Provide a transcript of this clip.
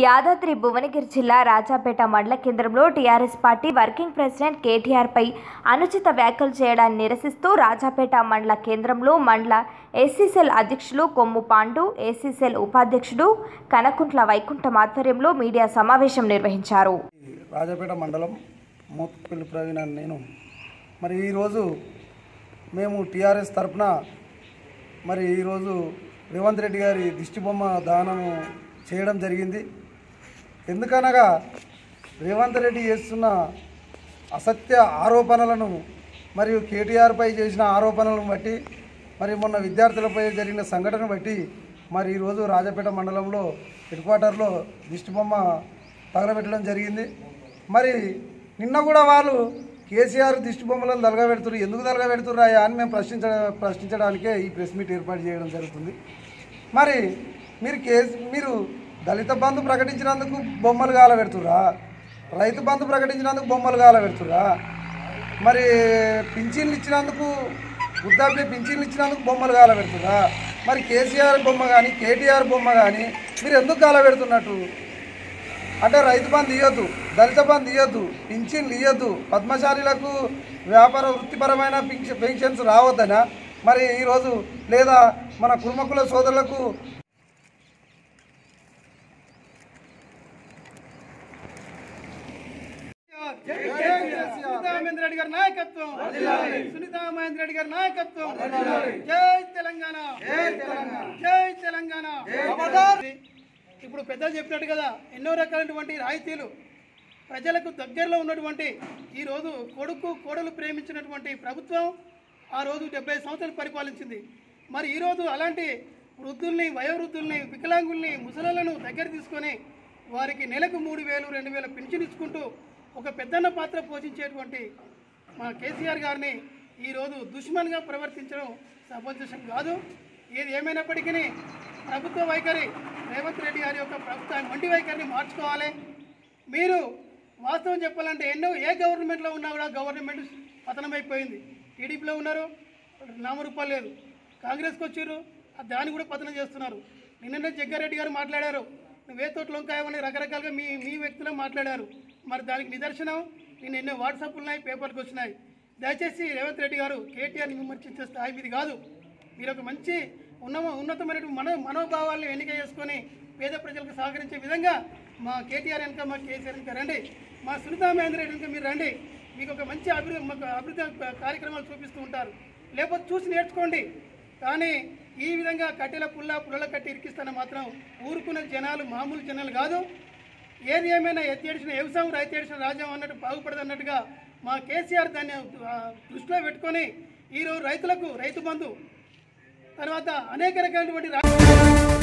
యాదాద్రి భువనగిరి జిల్లా రాజాపేట మండల కేంద్రంలో టీఆర్ఎస్ పార్టీ వర్కింగ్ ప్రెసిడెంట్ కేటీఆర్పై అనుచిత వ్యాఖ్యలు చేయడాన్ని నిరసిస్తూ రాజాపేట మండల కేంద్రంలో మండల ఎస్సీసెల్ అధ్యక్షులు కొమ్ము పాండు ఎస్సీసెల్ ఉపాధ్యక్షుడు కనకుంట్ల వైకుంఠం ఆధ్వర్యంలో మీడియా సమావేశం నిర్వహించారు రాజాపేట మండలం మోత్పల్లి ప్రవీణ్ అని నేను మరి ఈరోజు మేము టీఆర్ఎస్ తరఫున మరి ఈరోజు రేవంత్ రెడ్డి గారి దిష్టిబొమ్మ దానము చేయడం జరిగింది ఎందుకనగా రేవంత్ రెడ్డి చేస్తున్న అసత్య ఆరోపణలను మరియు కేటీఆర్పై చేసిన ఆరోపణలను బట్టి మరి మొన్న విద్యార్థులపై జరిగిన సంఘటన బట్టి మరి ఈరోజు రాజపేట మండలంలో హెడ్ క్వార్టర్లో దిష్టిబొమ్మ తగలబెట్టడం జరిగింది మరి నిన్న కూడా వాళ్ళు కేసీఆర్ దిష్టి బొమ్మలను తలగబెడుతున్నారు ఎందుకు తలగబెడుతున్నాయా అని మేము ప్రశ్నించ ప్రశ్నించడానికే ఈ ప్రెస్ మీట్ ఏర్పాటు చేయడం జరుగుతుంది మరి మీరు కేసు మీరు దళిత బంధు ప్రకటించినందుకు బొమ్మలు కాలబెడుతురా రైతు బంధు ప్రకటించినందుకు బొమ్మలు కాలబెడుతురా మరి పింఛన్లు ఇచ్చినందుకు వృద్ధాప్య పింఛన్లు ఇచ్చినందుకు బొమ్మలు కాలబెడుతురా మరి కేసీఆర్ బొమ్మ కానీ కేటీఆర్ బొమ్మ కానీ మీరు ఎందుకు కాలబెడుతున్నట్టు అంటే రైతు బంధు ఇవ్వద్దు దళిత బంధు ఇవ్వద్దు పింఛన్లు ఇవ్వద్దు పద్మశాలీలకు వ్యాపార వృత్తిపరమైన పింఛ- పెన్షన్స్ రావద్దనా మరి ఈరోజు లేదా మన కుర్మకుల సోదరులకు సునీతా మహేంద్ర రెడ్డి గారి నాయకత్వం సునీతా మహేంద్ర రెడ్డి గారి నాయకత్వం జై తెలంగాణ జై తెలంగాణ ఇప్పుడు పెద్దలు చెప్పినట్టు కదా ఎన్నో రకాలైనటువంటి రాయితీలు ప్రజలకు దగ్గరలో ఉన్నటువంటి ఈ రోజు కొడుకు కోడలు ప్రేమించినటువంటి ప్రభుత్వం ఆ రోజు డెబ్బై సంవత్సరాలు పరిపాలించింది మరి ఈరోజు అలాంటి వృద్ధుల్ని వయోవృద్ధుల్ని వికలాంగుల్ని ముసలాలను దగ్గర తీసుకొని వారికి నెలకు మూడు వేలు రెండు వేల పెన్షన్ ఇచ్చుకుంటూ ఒక పెద్దన్న పాత్ర పోషించేటువంటి మా కేసీఆర్ గారిని ఈరోజు దుష్మన్గా ప్రవర్తించడం సమంజసం కాదు ఏది ఏమైనప్పటికీ ప్రభుత్వ వైఖరి రేవంత్ రెడ్డి గారి యొక్క ప్రభుత్వ మొండి వైఖరిని మార్చుకోవాలి మీరు వాస్తవం చెప్పాలంటే ఎన్నో ఏ గవర్నమెంట్లో ఉన్నా కూడా గవర్నమెంట్ పతనమైపోయింది టీడీపీలో ఉన్నారు నామరూపాలు లేదు కాంగ్రెస్కి వచ్చారు దాన్ని కూడా పతనం చేస్తున్నారు నిన్ననే జగ్గారెడ్డి గారు మాట్లాడారు నువ్వే తోటలో వంకాయమని రకరకాలుగా మీ మీ వ్యక్తులు మాట్లాడారు మరి దానికి నిదర్శనం నేను ఎన్నో వాట్సాప్లు ఉన్నాయి పేపర్కి వచ్చినాయి దయచేసి రేవంత్ రెడ్డి గారు కేటీఆర్ని విమర్శించే స్థాయి మీది కాదు మీరు ఒక మంచి ఉన్న ఉన్నతమైనటువంటి మనో మనోభావాలను ఎన్నిక చేసుకొని పేద ప్రజలకు సహకరించే విధంగా మా కేటీఆర్ వెనుక మా కేసీఆర్ వెనుక రండి మా సునీతా మహేంద్ర రెడ్డి వెనుక మీరు రండి మీకు ఒక మంచి అభివృద్ధి మాకు అభివృద్ధి కార్యక్రమాలు చూపిస్తూ ఉంటారు లేకపోతే చూసి నేర్చుకోండి కానీ ఈ విధంగా కట్టెల పుల్ల పుల్ల కట్టి ఇరికిస్తాన మాత్రం ఊరుకున్న జనాలు మామూలు జనాలు కాదు ఏది ఏమైనా ఎత్తి ఏడిచిన వ్యవసాయం రైతు ఏడిచిన రాజ్యం అన్నట్టు బాగుపడదు అన్నట్టుగా మా కేసీఆర్ దాన్ని ఆ, దృష్టిలో పెట్టుకొని ఈరోజు రైతులకు రైతు బంధు తర్వాత అనేక రకాలైనటువంటి రా-